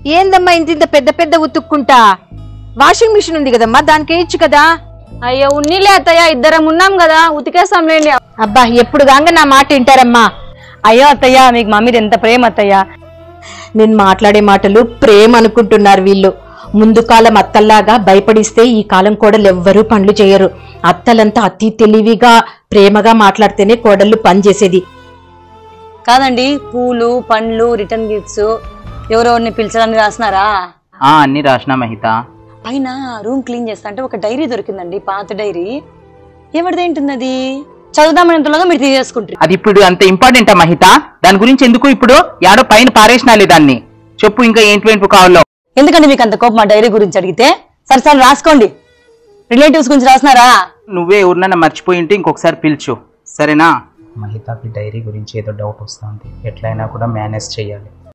ఏందమ్మా ఇంత ఇంత పెద్ద పెద్ద ఉతుక్కుంటా వాషింగ్ మిషన్ ఉంది కదమ్మా దానికి వేయచ్చు కదా అయ్యో ఉన్నీలే అత్తయ్య ఇద్దరం ఉన్నాం కదా ఉతికేస్తాంలేండి అబ్బా ఎప్పుడు గాంగ నా మాట వింటారమ్మా అయ్యో అత్తయ్య మీకు మా మీద ఎంత ప్రేమ అత్తయ్య నేను మాట్లాడే మాటలు ప్రేమ అనుకుంటున్నారు వీళ్ళు ముందు కాలం అత్తల్లాగా భయపడిస్తే ఈ కాలం కోడలు ఎవ్వరూ పనులు చేయరు అత్తలంతా అతి తెలివిగా ప్రేమగా మాట్లాడితేనే కోడళ్ళు పని చేసేది కాదండి పూలు పండ్లు రిటర్న్ గిఫ్ట్స్ ఎవరెవరిని పిలిచడానికి రాసినారా ఆ అన్ని రాసిన మహిత పైన రూమ్ క్లీన్ చేస్తా అంటే ఒక డైరీ దొరికిందండి పాత డైరీ ఎవరిదేంటుంది అది చదువుదామనేంతలోగా మీరు తీసేసుకుంటారు అది ఇప్పుడు అంత ఇంపార్టెంటా మహిత దాని గురించి ఎందుకు ఇప్పుడు యాడో పైన పారేసినాలే దాన్ని చెప్పు ఇంకా ఏంటి ఏంటి కావాలో ఎందుకంటే మీకు అంత కోపం మా డైరీ గురించి అడిగితే సరే సరే రాసుకోండి రిలేటివ్స్ గురించి రాసినారా నువ్వే ఎవరినైనా మర్చిపోయి ఉంటే ఇంకొకసారి పిలుచు సరేనా మహితకి డైరీ గురించి ఏదో డౌట్ వస్తుంది ఎట్లయినా కూడా మేనేజ్ చేయాలి